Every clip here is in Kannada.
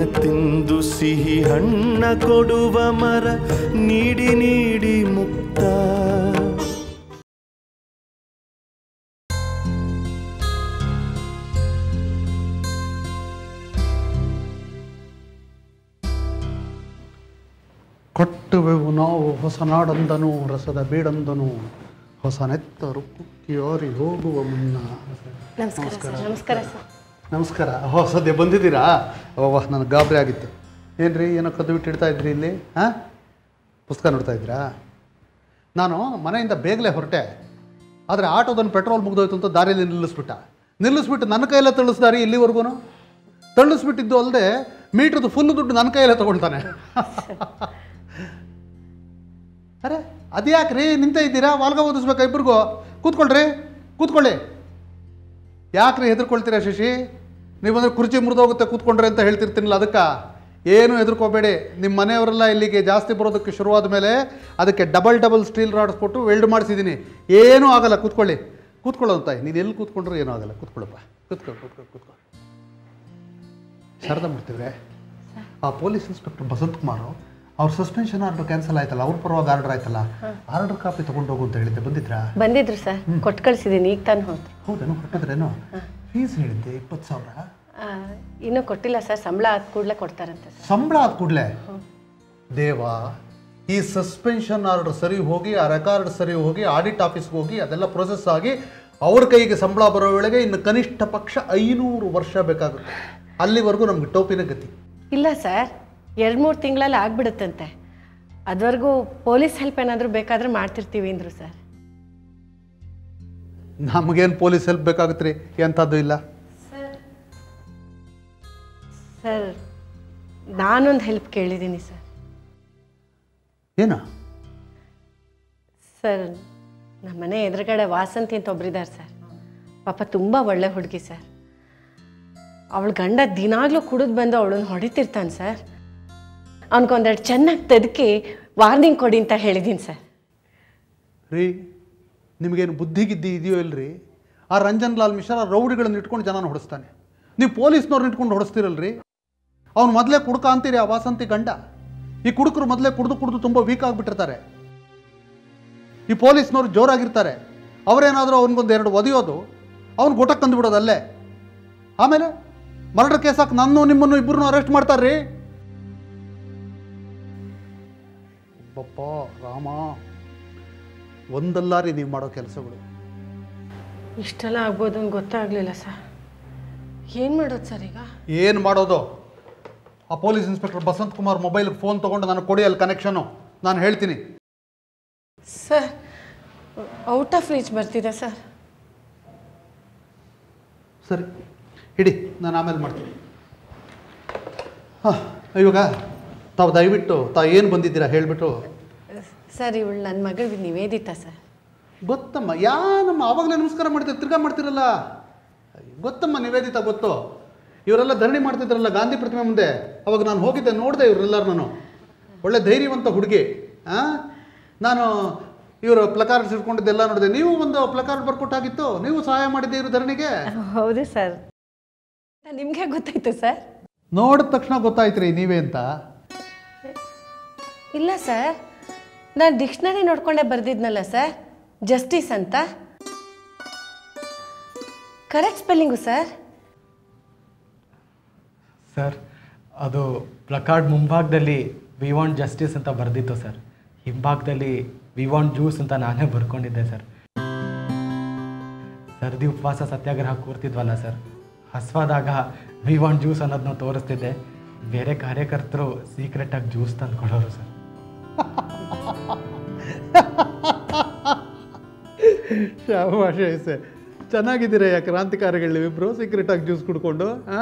ತಿಂದು ಸಿಹಿ ಹಣ್ಣ ಕೊಡುವ ಮರ ನೀಡಿ ನೀಡಿ ಮುಕ್ತ ಕೊಟ್ಟುವೆವು ನಾವು ಹೊಸ ನಾಡಂದನು ರಸದ ಬೀಡಂದನು ಹೊಸ ನೆತ್ತರು ಕುಕ್ಕಿಯೋರಿ ಹೋಗುವ ಮುನ್ನ ನಮಸ್ಕಾರ ಸರ್ ನಮಸ್ಕಾರ ಸರ್ ನಮಸ್ಕಾರ ಓ ಸದ್ಯ ಬಂದಿದ್ದೀರಾ ಅವ್ವ ನನಗೆ ಗಾಬರಿ ಆಗಿತ್ತು ಏನು ರೀ ಏನೋ ಕದ್ದು ಬಿಟ್ಟಿಡ್ತಾ ಇದ್ರಿ ಇಲ್ಲಿ ಹಾಂ ಪುಸ್ತಕ ನೋಡ್ತಾ ಇದ್ದೀರಾ ನಾನು ಮನೆಯಿಂದ ಬೇಗನೆ ಹೊರಟೆ ಆದರೆ ಆಟೋದನ್ನು ಪೆಟ್ರೋಲ್ ಮುಗ್ದೋಯ್ತು ಅಂತ ದಾರಿಯಲ್ಲಿ ನಿಲ್ಲಿಸ್ಬಿಟ್ಟ ನಿಲ್ಲಿಸ್ಬಿಟ್ಟು ನನ್ನ ಕೈಯಲ್ಲೇ ತಳಿಸ್ದಾರಿ ಇಲ್ಲಿವರೆಗೂ ತಳಿಸ್ಬಿಟ್ಟಿದ್ದು ಅಲ್ಲದೆ ಮೀಟ್ರದ್ದು ಫುಲ್ ದುಡ್ಡು ನನ್ನ ಕೈಯಲ್ಲೇ ತೊಗೊಳ್ತಾನೆ ಅರೆ ಅದ್ಯಾಕೆ ರೀ ನಿಂತ ಇದ್ದೀರಾ ವಾಲ್ಗ ಓದಿಸ್ಬೇಕಾ ಇಬ್ರಿಗೂ ಕೂತ್ಕೊಳ್ರಿ ಕೂತ್ಕೊಳ್ಳಿ ಯಾಕ್ರಿ ಹೆದರ್ಕೊಳ್ತೀರಾ ಶಶಿ ನೀವಂದ್ರೆ ಕುರ್ಚಿ ಮುರಿದೋಗುತ್ತೆ ಕೂತ್ಕೊಂಡ್ರೆ ಅಂತ ಹೇಳ್ತಿರ್ತೀನಲ್ಲ ಅದಕ್ಕೆ ಏನು ಹೆದರ್ಕೋಬೇಡಿ ನಿಮ್ಮ ಮನೆಯವರೆಲ್ಲ ಇಲ್ಲಿಗೆ ಜಾಸ್ತಿ ಬರೋದಕ್ಕೆ ಶುರುವಾದ ಮೇಲೆ ಅದಕ್ಕೆ ಡಬಲ್ ಡಬಲ್ ಸ್ಟೀಲ್ ರಾಡ್ಸ್ ಕೊಟ್ಟು ವೆಲ್ಡ್ ಮಾಡಿಸಿದ್ದೀನಿ ಏನೂ ಆಗಲ್ಲ ಕೂತ್ಕೊಳ್ಳಿ ಕೂತ್ಕೊಳ್ಳೋ ತಾಯಿ ನೀನು ಎಲ್ಲಿ ಕೂತ್ಕೊಂಡ್ರೆ ಏನೂ ಆಗಲ್ಲ ಕೂತ್ಕೊಳ್ಳಪ್ಪ ಕೂತ್ಕೊ ಕೂತ್ಕೊ ಕೂತ್ಕೊ ಶಾರದಾ ಮಾಡ್ತೀವ್ರೆ ಆ ಪೊಲೀಸ್ ಇನ್ಸ್ಪೆಕ್ಟರ್ ಬಸಂತ್ ಕುಮಾರ್ ಅವ್ರ ಸಸ್ಪೆನ್ಷನ್ ಆರ್ಡರ್ ಕ್ಯಾನ್ಸಲ್ ಆಯ್ತಲ್ಲ ಅವ್ರ ಪರವಾಗಿ ಆರ್ಡರ್ ಆಯ್ತಲ್ಲ ಆರ್ಡರ್ ಕಾಪಿ ತೊಗೊಂಡು ಹೋಗು ಅಂತ ಹೇಳಿದ್ದೆ ಬಂದಿದ್ರಾ ಬಂದಿದ್ರು ಸರ್ ಕೊಟ್ಟು ಕಳಿಸಿದ್ದೀನಿ ಈಗ ತಾನು ಹೋದ್ರು ಹೌದೇನೋ ಹೊರಟಿದ್ರೇನೋ ಫೀಸ್ ಹೇಳಿದ್ದೆ ಇಪ್ಪತ್ತು ಸಾವಿರ ಆ, ಇನ್ನೂ ಕೊಟ್ಟಿಲ್ಲ ಸರ್ ಸಂಬಳ ಆದ ಕೂಡಲೇ ಕೊಡ್ತಾರಂತೆ ಸರ್ ಸಂಬಳ ಆದ ಕೂಡಲೇ ದೇವ ಈ ಸಸ್ಪೆನ್ಷನ್ ಆರ್ಡರ್ ಸರಿ ಹೋಗಿ ಆ ರೆಕಾರ್ಡ್ ಸರಿ ಹೋಗಿ ಆಡಿಟ್ ಆಫೀಸ್ಗೆ ಹೋಗಿ ಅದೆಲ್ಲ ಪ್ರೊಸೆಸ್ ಆಗಿ ಅವ್ರ ಕೈಗೆ ಸಂಬಳ ಬರೋ ವೇಳೆಗೆ ಇನ್ನು ಕನಿಷ್ಠ ಪಕ್ಷ ಐನೂರು ವರ್ಷ ಬೇಕಾಗುತ್ತೆ ಅಲ್ಲಿವರೆಗೂ ನಮ್ಗೆ ಟೋಪಿನ ಗತಿ ಇಲ್ಲ ಸರ್ ಎರಡು ಮೂರು ತಿಂಗಳಲ್ಲಿ ಆಗ್ಬಿಡುತ್ತಂತೆ ಅದುವರೆಗೂ ಪೊಲೀಸ್ ಹೆಲ್ಪ್ ಏನಾದರೂ ಬೇಕಾದ್ರೆ ಮಾಡ್ತಿರ್ತೀವಿ ಅಂದರು ಸರ್ ನಮಗೇನು ಪೊಲೀಸ್ ಹೆಲ್ಪ್ ಬೇಕಾಗುತ್ತೆ ರೀ ಎಂಥದ್ದು ಇಲ್ಲ ಸರ್ ನಾನೊಂದು ಹೆಲ್ಪ್ ಕೇಳಿದ್ದೀನಿ ಸರ್ ಏನು ಸರ್ ನಮ್ಮ ಮನೆ ಎದುರುಗಡೆ ವಾಸಂತಿ ಅಂತ ಒಬ್ರಿದ್ದಾರೆ ಸರ್ ಪಾಪ ತುಂಬ ಒಳ್ಳೆ ಹುಡುಗಿ ಸರ್ ಅವಳ ಗಂಡ ದಿನಾಗ್ಲೂ ಕುಡಿದು ಬಂದು ಅವಳನ್ನ ಹೊಡಿತಿರ್ತಾನೆ ಸರ್ ಅವನಿಗೊಂದೆರಡು ಚೆನ್ನಾಗಿ ತೆದಕಿ ವಾರ್ನಿಂಗ್ ಕೊಡಿ ಅಂತ ಹೇಳಿದ್ದೀನಿ ಸರ್ ರೀ ನಿಮಗೇನು ಬುದ್ಧಿ ಗಿದ್ದಿ ಇದೆಯೋ ಇಲ್ರಿ ಆ ರಂಜನ್ ಲಾಲ್ ಮಿಶ್ರಾ ರೌಡಿಗಳನ್ನ ಇಟ್ಕೊಂಡು ಜನನ ಹೊಡಿಸ್ತಾನೆ ನೀವು ಪೊಲೀಸ್ನವ್ರನ್ನ ಇಟ್ಕೊಂಡು ಹೊಡಿಸ್ತಿರಲ್ರಿ ಅವ್ನು ಮೊದಲೇ ಕುಡ್ಕ ಅಂತೀರಿ ಆ ವಾಸಂತಿ ಗಂಡ ಈ ಕುಡುಕರು ಮೊದಲೇ ಕುಡಿದು ಕುಡಿದು ತುಂಬ ವೀಕ್ ಆಗಿಬಿಟ್ಟಿರ್ತಾರೆ ಈ ಪೊಲೀಸ್ನವ್ರು ಜೋರಾಗಿರ್ತಾರೆ ಅವರೇನಾದರೂ ಅವ್ನಿಗೊಂದು ಎರಡು ಒದೆಯೋದು ಅವ್ನು ಗೊಟಕ್ಕೆ ತಂದುಬಿಡೋದು ಅಲ್ಲೇ ಆಮೇಲೆ ಮರ್ಡರ್ ಕೇಸ್ ಹಾಕಿ ನನ್ನ ನಿಮ್ಮನ್ನು ಇಬ್ಬರನ್ನು ಅರೆಸ್ಟ್ ಮಾಡ್ತಾರ್ರಿ ಬಪ್ಪ ರಾಮ ಒಂದಲ್ಲ ರೀ ನೀವು ಮಾಡೋ ಕೆಲಸಗಳು ಇಷ್ಟೆಲ್ಲ ಆಗ್ಬೋದು ಅಂತ ಗೊತ್ತಾಗಲಿಲ್ಲ ಸರ್ ಏನು ಮಾಡೋದು ಸರ್ ಈಗ ಏನು ಮಾಡೋದು ಆ ಪೊಲೀಸ್ ಇನ್ಸ್ಪೆಕ್ಟರ್ ಬಸಂತ್ ಕುಮಾರ್ ಮೊಬೈಲ್ಗೆ ಫೋನ್ ತೊಗೊಂಡು ನನಗೆ ಕೊಡಿ ಅಲ್ಲಿ ಕನೆಕ್ಷನು ನಾನು ಹೇಳ್ತೀನಿ ಸರ್ ಔಟ್ ಆಫ್ ರೀಚ್ ಬರ್ತಿದೆ ಸರ್ ಸರಿ ಇಡಿ ನಾನು ಆಮೇಲೆ ಮಾಡ್ತೀನಿ ಹಾಂ ಇವಾಗ ತಾವು ದಯವಿಟ್ಟು ತಾವು ಏನು ಬಂದಿದ್ದೀರಾ ಹೇಳಿಬಿಟ್ಟು ಸರ್ ಇವಳು ನನ್ನ ಮಗಳು ನಿವೇದಿತಾ ಸರ್ ಗೊತ್ತಮ್ಮ ಯಾ ನಮ್ಮ ಆವಾಗಲೇ ನಮಸ್ಕಾರ ಮಾಡ್ತೀರಿ ತಿರ್ಗಾ ಮಾಡ್ತಿರಲ್ಲ ಗೊತ್ತಮ್ಮ ನಿವೇದಿತ ಗೊತ್ತು ಇವರೆಲ್ಲ ಧರಣಿ ಮಾಡ್ತಿದ್ರಲ್ಲ ಗಾಂಧಿ ಪ್ರತಿಮೆ ಮುಂದೆ ಅವಾಗ ನಾನು ಹೋಗಿದ್ದೆ ನೋಡಿದೆ ಇವರೆಲ್ಲರೂ ನಾನು ಒಳ್ಳೆ ಧೈರ್ಯವಂತ ಹುಡುಗಿ ಹಾಂ ನಾನು ಇವರು ಪ್ಲಕಾರ್ಡ್ಸ್ ಇಟ್ಕೊಂಡಿದ್ದೆಲ್ಲ ನೋಡಿದೆ ನೀವು ಒಂದು ಪ್ಲಕಾರ್ಡ್ ಬರ್ಕೊಟ್ಟಾಗಿತ್ತು ನೀವು ಸಹಾಯ ಮಾಡಿದ್ದೆ ಇವರು ಧರಣಿಗೆ ಹೌದು ಸರ್ ನಿಮಗೆ ಗೊತ್ತಾಯ್ತು ಸರ್ ನೋಡಿದ ತಕ್ಷಣ ಗೊತ್ತಾಯ್ತು ರೀ ನೀವೇ ಅಂತ ಇಲ್ಲ ಸರ್ ನಾನು ಡಿಕ್ಷನರಿ ನೋಡ್ಕೊಂಡೇ ಬರ್ದಿದ್ನಲ್ಲ ಸರ್ ಜಸ್ಟಿಸ್ ಅಂತ ಕರೆಕ್ಟ್ ಸ್ಪೆಲ್ಲಿಂಗು ಸರ್ ಸರ್ ಅದು ಪ್ಲಕಾರ್ಡ್ ಮುಂಭಾಗದಲ್ಲಿ ವಿ ವಾಂಟ್ ಜಸ್ಟಿಸ್ ಅಂತ ಬರೆದಿತ್ತು ಸರ್ ಹಿಂಭಾಗದಲ್ಲಿ ವಿ ವಾಂಟ್ ಜ್ಯೂಸ್ ಅಂತ ನಾನೇ ಬರ್ಕೊಂಡಿದ್ದೆ ಸರ್ ಸರ್ದಿ ಉಪವಾಸ ಸತ್ಯಾಗ್ರಹ ಕೂರ್ತಿದ್ವಲ್ಲ ಸರ್ ಹಸ್ವಾದಾಗ ವಿ ವಾಂಟ್ ಜ್ಯೂಸ್ ಅನ್ನೋದನ್ನ ತೋರಿಸ್ತಿದ್ದೆ ಬೇರೆ ಕಾರ್ಯಕರ್ತರು ಸೀಕ್ರೆಟಾಗಿ ಜ್ಯೂಸ್ ತಂದು ಕೊಡೋರು ಸರ್ ಶಾಬಾಷೆ ಚೆನ್ನಾಗಿದ್ದೀರಯ್ಯ ಕ್ರಾಂತಿಕಾರಿಗಳು ಇಬ್ಬರು ಸೀಕ್ರೆಟಾಗಿ ಜ್ಯೂಸ್ ಕುಡ್ಕೊಂಡು ಆ?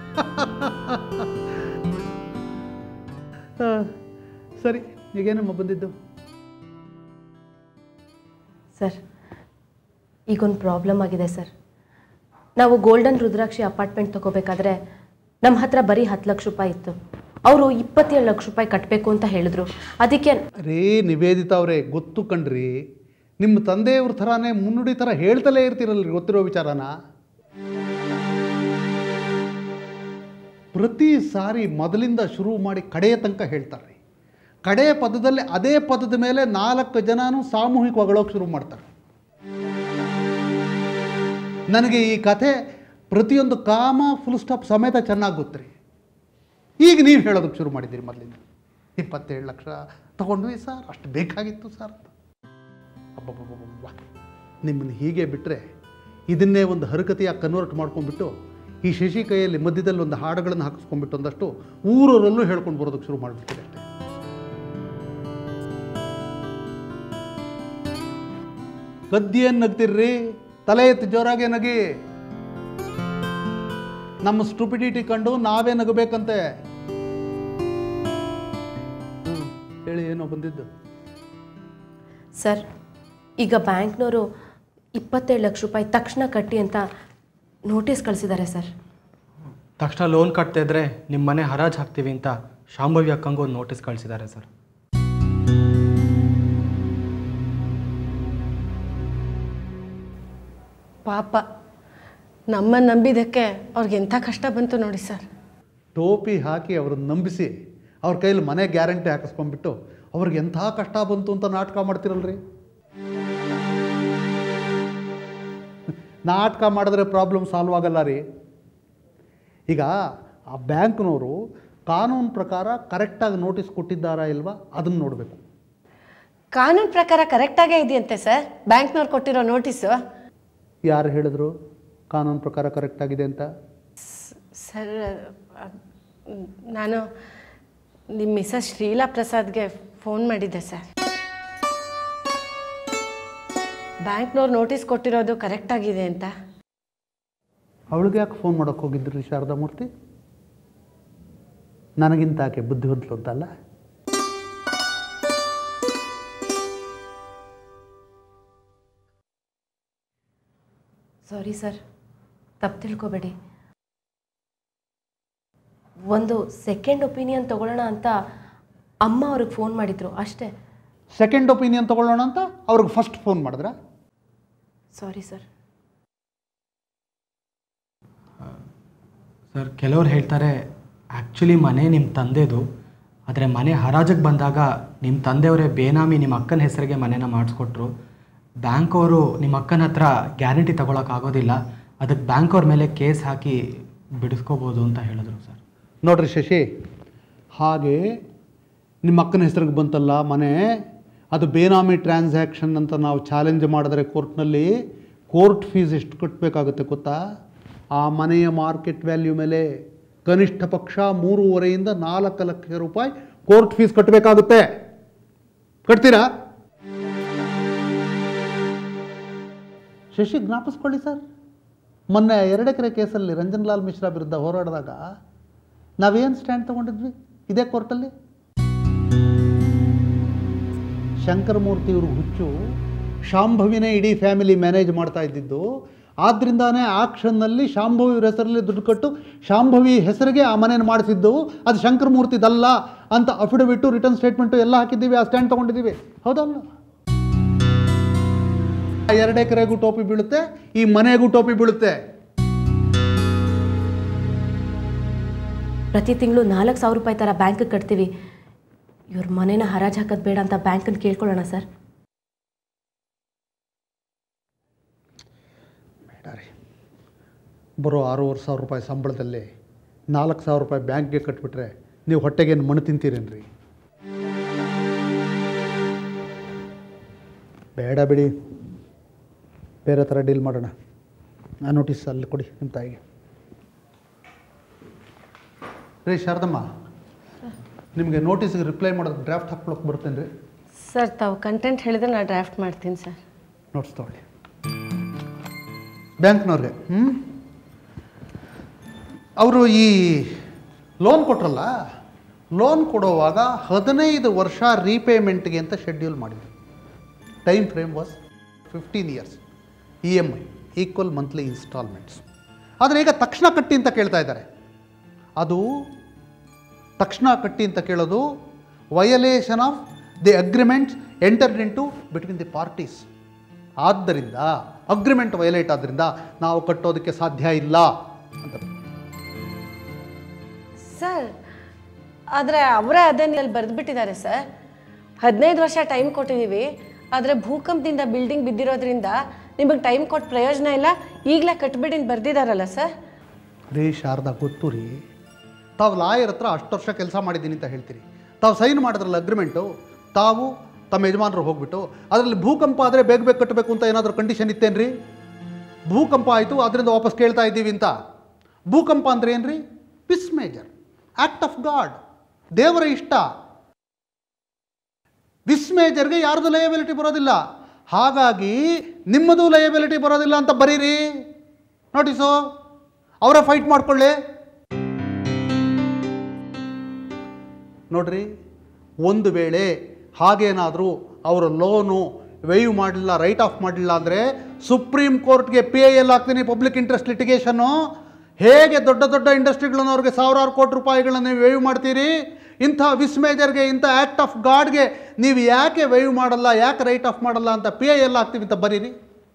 ಆ, ಸರಿ ಈಗೇನಮ್ಮ ಬಂದಿದ್ದು ಸರ್ ಈಗೊಂದು ಪ್ರಾಬ್ಲಮ್ ಆಗಿದೆ ಸರ್ ನಾವು ಗೋಲ್ಡನ್ ರುದ್ರಾಕ್ಷಿ ಅಪಾರ್ಟ್ಮೆಂಟ್ ತಗೋಬೇಕಾದ್ರೆ ನಮ್ಮ ಹತ್ರ ಬರೀ ಹತ್ತು ಲಕ್ಷ ರೂಪಾಯಿ ಇತ್ತು ಅವರು ಇಪ್ಪತ್ತೇಳು ಲಕ್ಷ ರೂಪಾಯಿ ಕಟ್ಟಬೇಕು ಅಂತ ಹೇಳಿದ್ರು ಅದಕ್ಕೆ ರೇ ನಿವೇದಿತಾ ಅವರೇ ಗೊತ್ತು ಕಣ್ರಿ ನಿಮ್ಮ ತಂದೆಯವ್ರ ಥರಾನೇ ಮುನ್ನುಡಿ ಥರ ಹೇಳ್ತಲೇ ಇರ್ತೀರಲ್ರಿ ಗೊತ್ತಿರೋ ವಿಚಾರನ ಪ್ರತಿ ಸಾರಿ ಮೊದಲಿಂದ ಶುರು ಮಾಡಿ ಕಡೆಯ ತನಕ ಹೇಳ್ತಾರೆ ರೀ ಕಡೆಯ ಪದದಲ್ಲಿ ಅದೇ ಪದದ ಮೇಲೆ ನಾಲ್ಕು ಜನನೂ ಸಾಮೂಹಿಕವಾಗಿ ಅಳೋಕೆ ಶುರು ಮಾಡ್ತಾರೆ ನನಗೆ ಈ ಕಥೆ ಪ್ರತಿಯೊಂದು ಕಾಮ ಫುಲ್ ಸ್ಟಾಪ್ ಸಮೇತ ಚೆನ್ನಾಗಿ ಗೊತ್ತ್ರಿ ಈಗ ನೀವು ಹೇಳೋದಕ್ಕೆ ಶುರು ಮಾಡಿದ್ದೀರಿ ಮೊದಲಿಂದ ಇಪ್ಪತ್ತೇಳು ಲಕ್ಷ ತಗೊಂಡ್ವಿ ಸರ್ ಅಷ್ಟು ಬೇಕಾಗಿತ್ತು ಸರ್ ಅಂತ ಅಬ್ಬಬ್ಬಬ್ಬಬ್ಬ ನಿಮ್ಮನ್ನು ಹೀಗೆ ಬಿಟ್ಟರೆ ಇದನ್ನೇ ಒಂದು ಹರಕತೆಯಾಗಿ ಕನ್ವರ್ಟ್ ಮಾಡ್ಕೊಂಡ್ಬಿಟ್ಟು ಈ ಶಶಿ ಕೈಯಲ್ಲಿ ಮಧ್ಯದಲ್ಲಿ ಒಂದು ಹಾಡುಗಳನ್ನು ಹಾಕಿಸ್ಕೊಂಡ್ಬಿಟ್ಟು ಒಂದಷ್ಟು ಊರವರಲ್ಲೂ ಹೇಳ್ಕೊಂಡು ಬರೋದಕ್ಕೆ ಶುರು ಮಾಡಿಬಿಟ್ಟಿದೆ ಅಷ್ಟೇ ಗದ್ದಿಯನ್ನು ನಗ್ತಿರ್ರಿ ತಲೆ ಎತ್ತಿ ಜೋರಾಗೆ ನಗಿ ನಮ್ಮ ಸ್ಟುಪಿಡಿಟಿ ಕಂಡು ನಾವೇ ನಗಬೇಕಂತೆ ಹ್ಮ್, ಹೇಳಿ ಏನೋ ಬಂದಿದ್ದು ಸರ್ ಈಗ ಬ್ಯಾಂಕ್ನವರು ಇಪ್ಪತ್ತೇಳು ಲಕ್ಷ ರೂಪಾಯಿ ತಕ್ಷಣ ಕಟ್ಟಿ ಅಂತ ನೋಟಿಸ್ ಕಳಿಸಿದ್ದಾರೆ ಸರ್ ತಕ್ಷಣ ಲೋನ್ ಕಟ್ತಾ ಇದ್ರೆ ನಿಮ್ಮ ಮನೆ ಹರಾಜು ಹಾಕ್ತೀವಿ ಅಂತ ಶಾಂಭವಿ ಅಕ್ಕಂಗೂ ಒಂದು ನೋಟಿಸ್ ಕಳಿಸಿದ್ದಾರೆ ಸರ್ ಪಾಪ ನಮ್ಮನ್ನು ನಂಬಿದ್ದಕ್ಕೆ ಅವ್ರಿಗೆ ಎಂಥ ಕಷ್ಟ ಬಂತು ನೋಡಿ ಸರ್ ಟೋಪಿ ಹಾಕಿ ಅವ್ರನ್ನ ನಂಬಿಸಿ ಅವ್ರ ಕೈಲಿ ಮನೆ ಗ್ಯಾರಂಟಿ ಹಾಕಿಸ್ಕೊಂಡ್ಬಿಟ್ಟು ಅವ್ರಿಗೆ ಎಂಥ ಕಷ್ಟ ಬಂತು ಅಂತ ನಾಟಕ ಮಾಡ್ತಿರಲ್ರಿ ನಾಟಕ ಮಾಡಿದ್ರೆ ಪ್ರಾಬ್ಲಮ್ ಸಾಲ್ವ್ ಆಗಲ್ಲ ರೀ ಈಗ ಆ ಬ್ಯಾಂಕ್ನವರು ಕಾನೂನು ಪ್ರಕಾರ ಕರೆಕ್ಟಾಗಿ ನೋಟಿಸ್ ಕೊಟ್ಟಿದ್ದಾರಾ ಇಲ್ವಾ ಅದನ್ನು ನೋಡಬೇಕು ಕಾನೂನು ಪ್ರಕಾರ ಕರೆಕ್ಟಾಗೇ ಇದೆಯಂತೆ ಸರ್ ಬ್ಯಾಂಕ್ನವ್ರು ಕೊಟ್ಟಿರೋ ನೋಟಿಸು ಯಾರು ಹೇಳಿದ್ರು ಕಾನೂನು ಪ್ರಕಾರ ಕರೆಕ್ಟಾಗಿದೆ ಅಂತ ಸರ್ ಅಹ್, ನಾನು ನಿಮ್ಮ ಮಿಸಸ್ ಶ್ರೀಲಾ ಪ್ರಸಾದ್ಗೆ ಫೋನ್ ಮಾಡಿದ್ದೆ ಸರ್ ಬ್ಯಾಂಕ್ನವ್ರು ನೋಟಿಸ್ ಕೊಟ್ಟಿರೋದು ಕರೆಕ್ಟಾಗಿದೆ ಅಂತ ಅವಳಿಗೆ ಯಾಕೆ ಫೋನ್ ಮಾಡೋಕ್ಕೆ ಹೋಗಿದ್ರಿ ಶಾರದಾ ಮೂರ್ತಿ ನನಗಿಂತ ಆಕೆ ಬುದ್ಧಿವಂತಲು ಅಂತಲ್ಲ ಸಾರಿ ಸರ್ ತಪ್ಪು ತಿಳ್ಕೊಬೇಡಿ ಒಂದು ಸೆಕೆಂಡ್ ಒಪಿನಿಯನ್ ತಗೊಳ್ಳೋಣ ಅಂತ ಅಮ್ಮ ಅವ್ರಿಗೆ ಫೋನ್ ಮಾಡಿದ್ರು ಅಷ್ಟೇ ಸೆಕೆಂಡ್ ಒಪಿನಿಯನ್ ತೊಗೊಳ್ಳೋಣ ಅಂತ ಅವ್ರಿಗೆ ಫಸ್ಟ್ ಫೋನ್ ಮಾಡಿದ್ರ ಸಾರಿ ಸರ್ ಸರ್ ಕೆಲವ್ರು ಹೇಳ್ತಾರೆ ಆ್ಯಕ್ಚುಲಿ ಮನೆ ನಿಮ್ಮ ತಂದೆದು ಆದರೆ ಮನೆ ಹರಾಜಿಗೆ ಬಂದಾಗ ನಿಮ್ಮ ತಂದೆಯವರೇ ಬೇನಾಮಿ ನಿಮ್ಮ ಅಕ್ಕನ ಹೆಸರಿಗೆ ಮನೆನ ಮಾಡಿಸ್ಕೊಟ್ರು ಬ್ಯಾಂಕ್ ಅವರು ನಿಮ್ಮ ಅಕ್ಕನ ಹತ್ರ ಗ್ಯಾರಂಟಿ ತಗೊಳಕ್ಕಾಗೋದಿಲ್ಲ ಅದಕ್ಕೆ ಬ್ಯಾಂಕ್ ಅವ್ರ ಮೇಲೆ ಕೇಸ್ ಹಾಕಿ ಬಿಡಿಸ್ಕೋಬೋದು ಅಂತ ಹೇಳಿದ್ರು ಸರ್ ನೋಡ್ರಿ ಶಶಿ ಹಾಗೆ ನಿಮ್ಮ ಅಕ್ಕನ ಹೆಸರಿಗೆ ಬಂತಲ್ಲ ಮನೆ ಅದು ಬೇನಾಮಿ ಟ್ರಾನ್ಸಾಕ್ಷನ್ ಅಂತ ನಾವು ಚಾಲೆಂಜ್ ಮಾಡಿದ್ರೆ ಕೋರ್ಟ್ನಲ್ಲಿ ಕೋರ್ಟ್ ಫೀಸ್ ಎಷ್ಟು ಕಟ್ಟಬೇಕಾಗುತ್ತೆ ಗೊತ್ತಾ ಆ ಮನೆಯ ಮಾರ್ಕೆಟ್ ವ್ಯಾಲ್ಯೂ ಮೇಲೆ ಕನಿಷ್ಠ ಪಕ್ಷ ಮೂರುವರೆಯಿಂದ ನಾಲ್ಕು ಲಕ್ಷ ರೂಪಾಯಿ ಕೋರ್ಟ್ ಫೀಸ್ ಕಟ್ಟಬೇಕಾಗುತ್ತೆ ಕಟ್ತೀರಾ ಶಶಿ ಜ್ಞಾಪಿಸ್ಕೊಳ್ಳಿ ಸರ್ ಮೊನ್ನೆ ಎರಡೆಕರೆ ಕೇಸಲ್ಲಿ ರಂಜನ್ ಲಾಲ್ ಮಿಶ್ರಾ ವಿರುದ್ಧ ಹೋರಾಡಿದಾಗ ನಾವೇನು ಸ್ಟ್ಯಾಂಡ್ ತಗೊಂಡಿದ್ವಿ ಇದೇ ಕೋರ್ಟಲ್ಲಿ ಶಂಕರಮೂರ್ತಿ ಇವ್ರ ಹುಚ್ಚು ಶಾಂಭವಿನೇ ಇಡೀ ಫ್ಯಾಮಿಲಿ ಮ್ಯಾನೇಜ್ ಮಾಡ್ತಾ ಇದ್ದಿದ್ದು ಆದ್ರಿಂದಾನೇ ಆ ಕ್ಷಣದಲ್ಲಿ ಶಾಂಭವಿ ಇವ್ರ ಹೆಸರಲ್ಲಿ ದುಡ್ಡು ಕೊಟ್ಟು ಶಾಂಭವಿ ಹೆಸರಿಗೆ ಆ ಮನೇನ ಮಾಡಿಸಿದ್ದು ಅದು ಶಂಕರಮೂರ್ತಿದಲ್ಲ ಅಂತ ಅಫಿಡವಿಟ್ಟು ರಿಟರ್ನ್ ಸ್ಟೇಟ್ಮೆಂಟು ಎಲ್ಲ ಹಾಕಿದ್ದೀವಿ ಆ ಸ್ಟ್ಯಾಂಡ್ ತೊಗೊಂಡಿದ್ದೀವಿ ಹೌದಲ್ಲ ಆ ಎರಡು ಎಕರೆಗೂ ಟೋಪಿ ಬೀಳುತ್ತೆ ಈ ಮನೆಗೂ ಟೋಪಿ ಬೀಳುತ್ತೆ ಪ್ರತಿ ತಿಂಗಳು ನಾಲ್ಕು ಸಾವಿರ ರೂಪಾಯಿ ಥರ ಬ್ಯಾಂಕಿಗೆ ಕಟ್ತೀವಿ ಇವ್ರ ಮನೇನ ಹರಾಜು ಹಾಕೋದು ಬೇಡ ಅಂತ ಬ್ಯಾಂಕಲ್ಲಿ ಕೇಳ್ಕೊಳ್ಳೋಣ ಸರ್ ಬೇಡ ರೀ ಬರೋ ಆರೂವರೆ ಸಾವಿರ ರೂಪಾಯಿ ಸಂಬಳದಲ್ಲಿ ನಾಲ್ಕು ಸಾವಿರ ರೂಪಾಯಿ ಬ್ಯಾಂಕ್ಗೆ ಕಟ್ಬಿಟ್ರೆ ನೀವು ಹೊಟ್ಟೆಗೇನು ಮಣ್ಣು ತಿಂತೀರೇನ್ರಿ ಬೇಡ ಬಿಡಿ ಬೇರೆ ಥರ ಡೀಲ್ ಮಾಡೋಣ ಆ ನೋಟಿಸ್ ಅಲ್ಲಿ ಕೊಡಿ ನಿಮ್ಮ ತಾಯಿಗೆ ರೀ ಶಾರದಮ್ಮ ನಿಮಗೆ ನೋಟಿಸ್ಗೆ ರಿಪ್ಲೈ ಮಾಡೋದು ಡ್ರಾಫ್ಟ್ ಹಾಕ್ಕೊಳಕ್ಕೆ ಬರ್ತೇನೆ ರೀ ಸರ್ ತಾವು ಕಂಟೆಂಟ್ ಹೇಳಿದ್ರೆ ನಾನು ಡ್ರಾಫ್ಟ್ ಮಾಡ್ತೀನಿ ಸರ್ ನೋಟ್ಸ್ ತಗೊಳ್ಳಿ ಬ್ಯಾಂಕ್ನವ್ರಿಗೆ ಹ್ಞೂ ಅವರು ಈ ಲೋನ್ ಕೊಟ್ರಲ್ಲ ಲೋನ್ ಕೊಡುವಾಗ ಹದಿನೈದು ವರ್ಷ ರೀಪೇಮೆಂಟ್ಗೆ ಅಂತ ಶೆಡ್ಯೂಲ್ ಮಾಡಿದ್ರು time frame was fifteen years E M I equal monthly instalments ಆದರೆ ಈಗ ತಕ್ಷಣ ಕಟ್ಟಿ ಅಂತ ಕೇಳ್ತಾ ಇದ್ದಾರೆ ಅದು ತಕ್ಷಣ ಕಟ್ಟಿ ಅಂತ ಕೇಳೋದು violation of the agreements entered in to between the parties ಆದ್ದರಿಂದ ಅಗ್ರಿಮೆಂಟ್ ವಯಲೇಟ್ ಆದ್ದರಿಂದ ನಾವು ಕಟ್ಟೋದಕ್ಕೆ ಸಾಧ್ಯ ಇಲ್ಲ ಅಂತ ಸರ್ ಆದರೆ ಅವರೇ ಅದನ್ನ ಇಲ್ಲಿ ಬರೆದ್ಬಿಟ್ಟಿದ್ದಾರೆ ಸರ್ ಹದಿನೈದು ವರ್ಷ ಟೈಮ್ ಕೊಟ್ಟಿದ್ದೀವಿ ಆದರೆ ಭೂಕಂಪದಿಂದ ಬಿಲ್ಡಿಂಗ್ ಬಿದ್ದಿರೋದ್ರಿಂದ ನಿಮಗೆ ಟೈಮ್ ಕೊಟ್ಟು ಪ್ರಯೋಜನ ಇಲ್ಲ ಈಗಲೇ ಕಟ್ಬಿಡಿ ಅಂತ ಬರೆದಿದ್ದಾರಲ್ಲ ಸರ್ ರೀ ಶಾರದಾ ಗೊತ್ತು ರೀ ತಾವು ಲಾಯರ್ ಹತ್ರ ಅಷ್ಟು ವರ್ಷ ಕೆಲಸ ಮಾಡಿದ್ದೀನಿ ಅಂತ ಹೇಳ್ತೀರಿ ತಾವು ಸೈನ್ ಮಾಡಿದ್ರಲ್ಲ ಅಗ್ರಿಮೆಂಟು ತಾವು ತಮ್ಮ ಯಜಮಾನರು ಹೋಗ್ಬಿಟ್ಟು ಅದರಲ್ಲಿ ಭೂಕಂಪ ಆದರೆ ಬೇಗ ಬೇಗ ಕಟ್ಟಬೇಕು ಅಂತ ಏನಾದರೂ ಕಂಡೀಷನ್ ಇತ್ತೇನ್ರಿ ಭೂಕಂಪ ಆಯಿತು ಅದರಿಂದ ವಾಪಸ್ ಕೇಳ್ತಾ ಇದ್ದೀವಿ ಅಂತ ಭೂಕಂಪ ಅಂದ್ರೆ ಏನ್ರಿ vis major act of God ದೇವರ ಇಷ್ಟ ವಿಸ್ ಮೇಜರ್ಗೆ ಯಾರ್ದು ಲಯಬಿಲಿಟಿ ಬರೋದಿಲ್ಲ ಹಾಗಾಗಿ ನಿಮ್ಮದು ಲಯಬಿಲಿಟಿ ಬರೋದಿಲ್ಲ ಅಂತ ಬರೀರಿ ನೋಟಿಸು ಅವರೇ ಫೈಟ್ ಮಾಡ್ಕೊಳ್ಳಿ ನೋಡ್ರಿ ಒಂದು ವೇಳೆ ಹಾಗೇನಾದರೂ ಅವರು ಲೋನು ವೇವ್ ಮಾಡಲಿಲ್ಲ ರೈಟ್ ಆಫ್ ಮಾಡಲಿಲ್ಲ ಅಂದರೆ ಸುಪ್ರೀಂ ಕೋರ್ಟ್ಗೆ ಪಿ ಐ ಎಲ್ ಹಾಕ್ತೀನಿ ಪಬ್ಲಿಕ್ ಇಂಟ್ರೆಸ್ಟ್ ಲಿಟಿಗೇಷನು ಹೇಗೆ ದೊಡ್ಡ ದೊಡ್ಡ ಇಂಡಸ್ಟ್ರಿಗಳನ್ನು ಅವ್ರಿಗೆ ಸಾವಿರಾರು ಕೋಟಿ ರೂಪಾಯಿಗಳನ್ನು ನೀವು ವೇವ್ ಮಾಡ್ತೀರಿ ಇಂಥ ವಿಸ್ಮೇಜರ್ಗೆ ಇಂಥ ಆ್ಯಕ್ಟ್ ಆಫ್ ಗಾಡ್ಗೆ ನೀವು ಯಾಕೆ ವೇವ್ ಮಾಡಲ್ಲ ಯಾಕೆ ರೈಟ್ ಆಫ್ ಮಾಡಲ್ಲ ಅಂತ ಪಿ ಐ ಎಲ್ ಹಾಕ್ತೀವಿ ಅಂತ ಬರೀರಿ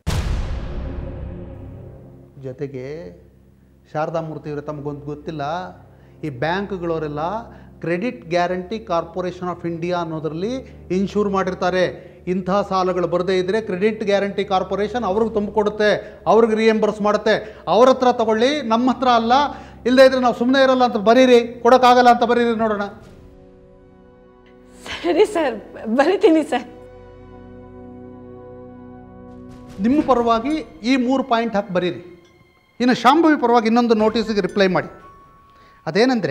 ಜೊತೆಗೆ ಶಾರದಾ ಮೂರ್ತಿ ಅವರೇ ತಮಗೊಂದು ಗೊತ್ತಿಲ್ಲ ಈ ಬ್ಯಾಂಕ್ಗಳವರೆಲ್ಲ credit guarantee corporation of India ಅನ್ನೋದರಲ್ಲಿ ಇನ್ಶೂರ್ ಮಾಡಿರ್ತಾರೆ ಇಂಥ ಸಾಲಗಳು ಬರದೇ ಇದ್ದರೆ ಕ್ರೆಡಿಟ್ ಗ್ಯಾರಂಟಿ ಕಾರ್ಪೊರೇಷನ್ ಅವ್ರಿಗೆ ತುಂಬಿಕೊಡುತ್ತೆ ಅವ್ರಿಗೆ ರಿಯಂಬರ್ಸ್ ಮಾಡುತ್ತೆ ಅವ್ರ ಹತ್ರ ತಗೊಳ್ಳಿ ನಮ್ಮ ಹತ್ರ ಅಲ್ಲ ಇಲ್ಲದೇ ಇದ್ರೆ ನಾವು ಸುಮ್ಮನೆ ಇರಲ್ಲ ಅಂತ ಬರೀರಿ ಕೊಡೋಕ್ಕಾಗಲ್ಲ ಅಂತ ಬರೀರಿ ನೋಡೋಣ ಸರಿ ಸರ್ ಬರಿತೀನಿ ಸರ್ ನಿಮ್ಮ ಪರವಾಗಿ ಈ ಮೂರು ಪಾಯಿಂಟ್ ಹಾಕಿ ಬರೀರಿ ಇನ್ನು ಶಾಂಭವಿ ಪರವಾಗಿ ಇನ್ನೊಂದು ನೋಟಿಸಿಗೆ ರಿಪ್ಲೈ ಮಾಡಿ ಅದೇನೆಂದರೆ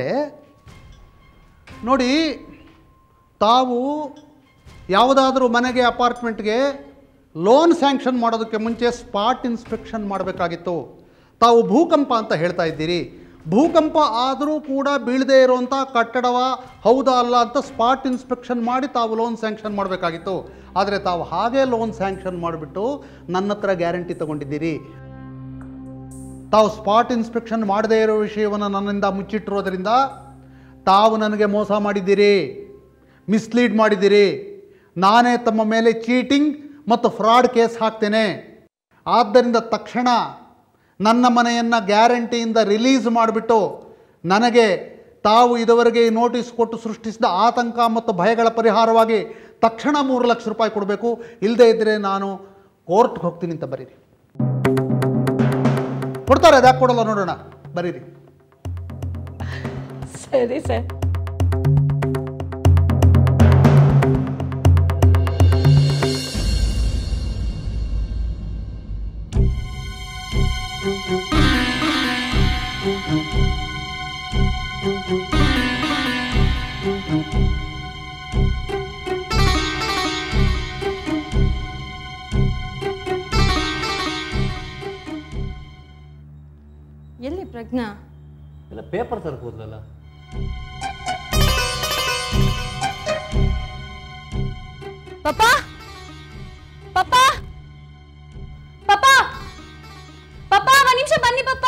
ನೋಡಿ ತಾವು ಯಾವುದಾದ್ರೂ ಮನೆಗೆ ಅಪಾರ್ಟ್ಮೆಂಟ್ಗೆ ಲೋನ್ ಸ್ಯಾಂಕ್ಷನ್ ಮಾಡೋದಕ್ಕೆ ಮುಂಚೆ ಸ್ಪಾಟ್ ಇನ್ಸ್ಪೆಕ್ಷನ್ ಮಾಡಬೇಕಾಗಿತ್ತು ತಾವು ಭೂಕಂಪ ಅಂತ ಹೇಳ್ತಾ ಇದ್ದೀರಿ ಭೂಕಂಪ ಆದರೂ ಕೂಡ ಬೀಳದೇ ಇರುವಂಥ ಕಟ್ಟಡವ ಹೌದಾ ಅಲ್ಲ ಅಂತ ಸ್ಪಾಟ್ ಇನ್ಸ್ಪೆಕ್ಷನ್ ಮಾಡಿ ತಾವು ಲೋನ್ ಸ್ಯಾಂಕ್ಷನ್ ಮಾಡಬೇಕಾಗಿತ್ತು ಆದರೆ ತಾವು ಹಾಗೆ ಲೋನ್ ಸ್ಯಾಂಕ್ಷನ್ ಮಾಡಿಬಿಟ್ಟು ನನ್ನ ಹತ್ರ ಗ್ಯಾರಂಟಿ ತಗೊಂಡಿದ್ದೀರಿ ತಾವು ಸ್ಪಾಟ್ ಇನ್ಸ್ಪೆಕ್ಷನ್ ಮಾಡದೇ ಇರೋ ವಿಷಯವನ್ನು ನನ್ನಿಂದ ಮುಚ್ಚಿಟ್ಟಿರೋದ್ರಿಂದ ತಾವು ನನಗೆ ಮೋಸ ಮಾಡಿದ್ದೀರಿ ಮಿಸ್ಲೀಡ್ ಮಾಡಿದ್ದೀರಿ ನಾನೇ ತಮ್ಮ ಮೇಲೆ ಚೀಟಿಂಗ್ ಮತ್ತು ಫ್ರಾಡ್ ಕೇಸ್ ಹಾಕ್ತೇನೆ ಆದ್ದರಿಂದ ತಕ್ಷಣ ನನ್ನ ಮನೆಯನ್ನು ಗ್ಯಾರಂಟಿಯಿಂದ ರಿಲೀಸ್ ಮಾಡಿಬಿಟ್ಟು ನನಗೆ ತಾವು ಇದುವರೆಗೆ ಈ ನೋಟಿಸ್ ಕೊಟ್ಟು ಸೃಷ್ಟಿಸಿದ ಆತಂಕ ಮತ್ತು ಭಯಗಳ ಪರಿಹಾರವಾಗಿ ತಕ್ಷಣ ಮೂರು ಲಕ್ಷ ರೂಪಾಯಿ ಕೊಡಬೇಕು ಇಲ್ಲದೇ ಇದ್ದರೆ ನಾನು ಕೋರ್ಟ್ಗೆ ಹೋಗ್ತೀನಿ ಅಂತ ಬರೀರಿ ಕೊಡ್ತಾರೆ ಅದ್ಯಾಕೆ ಕೊಡಲ್ಲ ನೋಡೋಣ ಬರೀರಿ ಸರಿ ಸರ್ ಎಲ್ಲಿ ಪ್ರಜ್ಞಾ ಇಲ್ಲ ಪೇಪರ್ ತರ್ಬೋದಲ್ಲ ಪಪ್ಪ ಪಪ್ಪ ಪಪ್ಪ ಪಪ್ಪ ಒಂದ್ ನಿಮಿಷ ಬನ್ನಿ ಪಪ್ಪ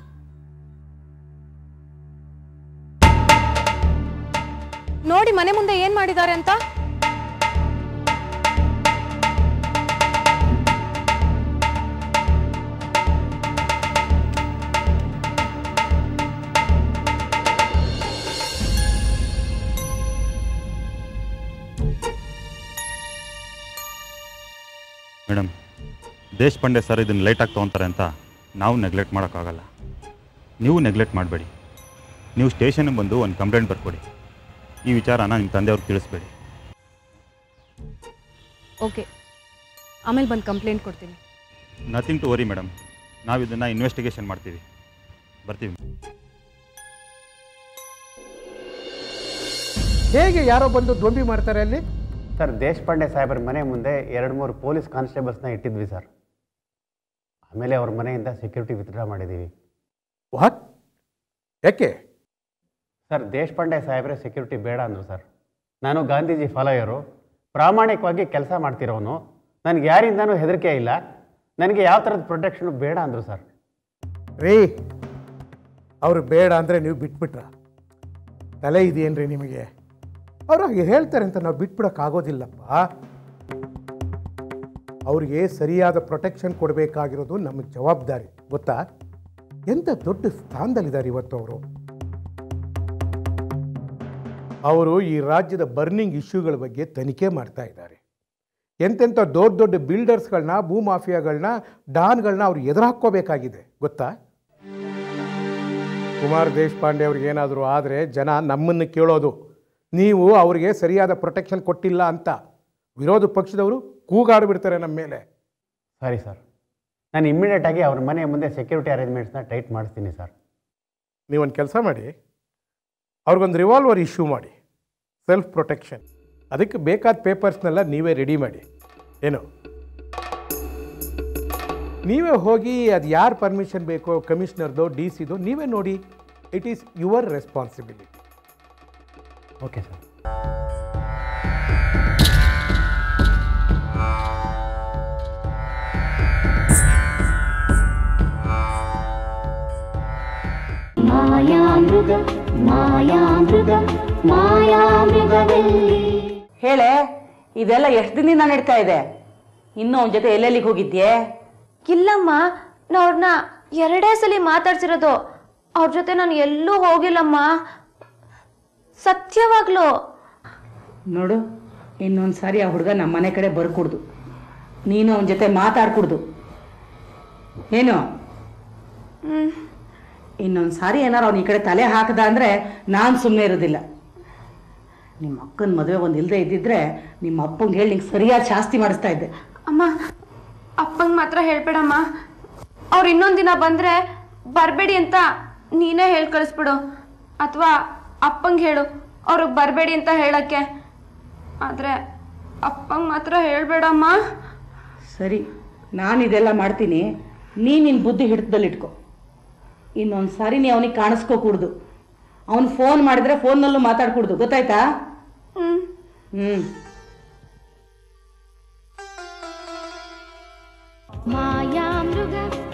ನೋಡಿ ಮನೆ ಮುಂದೆ ಏನ್ ಮಾಡಿದ್ದಾರೆ ಅಂತ ಮೇಡಮ್ ದೇಶಪಾಂಡೆ ಸರ್ ಇದನ್ನು ಲೇಟಾಗಿ ತೊಗೊತಾರೆ ಅಂತ ನಾವು ನೆಗ್ಲೆಕ್ಟ್ ಮಾಡೋಕ್ಕಾಗಲ್ಲ ನೀವು ನೆಗ್ಲೆಕ್ಟ್ ಮಾಡಬೇಡಿ ನೀವು ಸ್ಟೇಷನ್ಗೆ ಬಂದು ಒಂದು ಕಂಪ್ಲೇಂಟ್ ಬರ್ಕೊಡಿ ಈ ವಿಚಾರನ ನಿಮ್ಮ ತಂದೆಯವ್ರಿಗೆ ತಿಳಿಸ್ಬೇಡಿ ಓಕೆ ಆಮೇಲೆ ಬಂದು ಕಂಪ್ಲೇಂಟ್ ಕೊಡ್ತೀನಿ ನಥಿಂಗ್ ಟು ವರಿ ಮೇಡಮ್ ನಾವು ಇದನ್ನು ಇನ್ವೆಸ್ಟಿಗೇಷನ್ ಮಾಡ್ತೀವಿ ಬರ್ತೀವಿ ಹೇಗೆ ಯಾರೋ ಬಂದು ದೊಂಬಿ ಮಾಡ್ತಾರೆ ಅಲ್ಲಿ ಸರ್ ದೇಶಪಾಂಡೆ ಸಾಹೇಬ್ರ ಮನೆ ಮುಂದೆ ಎರಡು ಮೂರು ಪೊಲೀಸ್ ಕಾನ್ಸ್ಟೇಬಲ್ಸ್ನ ಇಟ್ಟಿದ್ವಿ ಸರ್ ಆಮೇಲೆ ಅವ್ರ ಮನೆಯಿಂದ ಸೆಕ್ಯೂರಿಟಿ ವಿತ್ಡ್ರಾ ಮಾಡಿದ್ದೀವಿ ವಾಟ್ ಯಾಕೆ ಸರ್ ದೇಶಪಾಂಡೆ ಸಾಹೇಬ್ರೆ ಸೆಕ್ಯೂರಿಟಿ ಬೇಡ ಅಂದರು ಸರ್ ನಾನು ಗಾಂಧೀಜಿ ಫಾಲೋಯರು ಪ್ರಾಮಾಣಿಕವಾಗಿ ಕೆಲಸ ಮಾಡ್ತಿರೋನು ನನಗೆ ಯಾರಿಂದನೂ ಹೆದರಿಕೆ ಇಲ್ಲ ನನಗೆ ಯಾವ ಥರದ ಪ್ರೊಟೆಕ್ಷನು ಬೇಡ ಅಂದರು ಸರ್ ರೀ ಅವರು ಬೇಡ ಅಂದರೆ ನೀವು ಬಿಟ್ಬಿಟ್ರ ತಲೆ ಇದೆಯೇನ್ರಿ ನಿಮಗೆ ಅವ್ರು ಹಾಗೆ ಹೇಳ್ತಾರೆ ಅಂತ ನಾವು ಬಿಟ್ಬಿಡೋಕ್ಕಾಗೋದಿಲ್ಲಪ್ಪ ಅವ್ರಿಗೆ ಸರಿಯಾದ ಪ್ರೊಟೆಕ್ಷನ್ ಕೊಡಬೇಕಾಗಿರೋದು ನಮ್ಮ ಜವಾಬ್ದಾರಿ ಗೊತ್ತಾ ಎಂಥ ದೊಡ್ಡ ಸ್ಥಾನದಲ್ಲಿದ್ದಾರೆ ಇವತ್ತು ಅವರು ಅವರು ಈ ರಾಜ್ಯದ ಬರ್ನಿಂಗ್ ಇಶ್ಯೂಗಳ ಬಗ್ಗೆ ತನಿಖೆ ಮಾಡ್ತಾ ಇದ್ದಾರೆ ಎಂತೆಂಥ ದೊಡ್ಡ ದೊಡ್ಡ ಬಿಲ್ಡರ್ಸ್ಗಳನ್ನ ಭೂಮಾಫಿಯಾಗಳನ್ನ ಡಾನ್ಗಳನ್ನ ಅವ್ರು ಎದುರು ಹಾಕ್ಕೋಬೇಕಾಗಿದೆ ಗೊತ್ತಾ ಕುಮಾರ್ ದೇಶಪಾಂಡೆ ಅವ್ರಿಗೆ ಏನಾದರೂ ಆದರೆ ಜನ ನಮ್ಮನ್ನು ಕೇಳೋದು ನೀವು ಅವರಿಗೆ ಸರಿಯಾದ ಪ್ರೊಟೆಕ್ಷನ್ ಕೊಟ್ಟಿಲ್ಲ ಅಂತ ವಿರೋಧ ಪಕ್ಷದವರು ಕೂಗಾಡ್ಬಿಡ್ತಾರೆ ನಮ್ಮ ಮೇಲೆ ಸರಿ ಸರ್ ನಾನು ಇಮ್ಮಿಡಿಯೇಟಾಗಿ ಅವ್ರ ಮನೆ ಮುಂದೆ ಸೆಕ್ಯೂರಿಟಿ ಅರೇಂಜ್ಮೆಂಟ್ಸ್ನ ಟೈಟ್ ಮಾಡಿಸ್ತೀನಿ ಸರ್ ನೀವೊಂದು ಕೆಲಸ ಮಾಡಿ ಅವ್ರಿಗೊಂದು ರಿವಾಲ್ವರ್ ಇಶ್ಯೂ ಮಾಡಿ ಸೆಲ್ಫ್ ಪ್ರೊಟೆಕ್ಷನ್ ಅದಕ್ಕೆ ಬೇಕಾದ ಪೇಪರ್ಸ್ನೆಲ್ಲ ನೀವೇ ರೆಡಿ ಮಾಡಿ ಏನು ನೀವೇ ಹೋಗಿ ಅದು ಯಾರು ಪರ್ಮಿಷನ್ ಬೇಕೋ ಕಮಿಷನರ್ದು ಡಿ ಸಿದು ನೀವೇ ನೋಡಿ it is your responsibility okay sir ಮಾಯಾಮೃಗ ಮಾಯಾಮೃಗ ಮಾಯಾಮೃಗವೆಲ್ಲಿ ಹೇಳೆ ಇದೆಲ್ಲ ಎಷ್ಟು ದಿನದಿಂದ ನಡೀತಾ ಇದೆ ಇನ್ನೂ ಅವನ ಜೊತೆ ಎಲ್ಲೆಲ್ಲಿಗೆ ಹೋಗಿದ್ಯೆ ಇಲ್ಲಮ್ಮ ನಾ ಅವ್ರನ್ನ ಎರಡೇ ಸಲ ಮಾತಾಡ್ಸಿರೋದು ಅವ್ರ ಜೊತೆ ನಾನು ಎಲ್ಲೂ ಹೋಗಿಲ್ಲಮ್ಮ ಸತ್ಯವಾಗ್ಲು ನೋಡು ಇನ್ನೊಂದು ಸಾರಿ ಆ ಹುಡುಗ ನಮ್ಮ ಮನೆ ಕಡೆ ಬರ್ಕೂಡ್ದು ನೀನು ಅವನ ಜೊತೆ ಮಾತಾಡ್ಕೂಡ್ದು ಏನು ಇನ್ನೊಂದು ಸಾರಿ ಏನಾರು ಅವ್ನ ಈ ಕಡೆ ತಲೆ ಹಾಕದ ಅಂದರೆ ನಾನು ಸುಮ್ಮನೆ ಇರೋದಿಲ್ಲ ನಿಮ್ಮ ಅಕ್ಕನ ಮದುವೆ ಒಂದು ಇಲ್ಲದೆ ಇದ್ದಿದ್ರೆ ನಿಮ್ಮ ಅಪ್ಪಂಗೆ ಹೇಳಿ ನಿಂಗೆ ಸರಿಯಾದ ಶಾಸ್ತಿ ಮಾಡಿಸ್ತಾ ಇದ್ದೆ ಅಮ್ಮ ಅಪ್ಪಂಗೆ ಮಾತ್ರ ಹೇಳ್ಬೇಡಮ್ಮ ಅವ್ರು ಇನ್ನೊಂದು ದಿನ ಬಂದ್ರೆ ಬರಬೇಡಿ ಅಂತ ನೀನೇ ಹೇಳಿ ಕಳಿಸ್ಬಿಡು ಅಥವಾ ಅಪ್ಪಂಗೆ ಹೇಳು ಅವ್ರಿಗೆ ಬರಬೇಡಿ ಅಂತ ಹೇಳಕ್ಕೆ ಆದರೆ ಅಪ್ಪಂಗೆ ಮಾತ್ರ ಹೇಳ್ಬೇಡಮ್ಮ ಸರಿ ನಾನು ಇದೆಲ್ಲ ಮಾಡ್ತೀನಿ ನೀನು ನಿನ್ನ ಬುದ್ಧಿ ಹಿಡಿತದಲ್ಲಿಟ್ಕೊ ಇನ್ನೊಂದು ಸಾರಿ ನೀ ಅವನಿಗೆ ಕಾಣಿಸ್ಕೋಕೂಡ್ದು ಅವನು ಫೋನ್ ಮಾಡಿದ್ರೆ ಫೋನ್ನಲ್ಲೂ ಮಾತಾಡ್ಕೂಡ್ದು ಗೊತ್ತಾಯ್ತಾ ಹ್ಞೂ ಹ್ಞೂ ಮಾಯಾಮೃಗ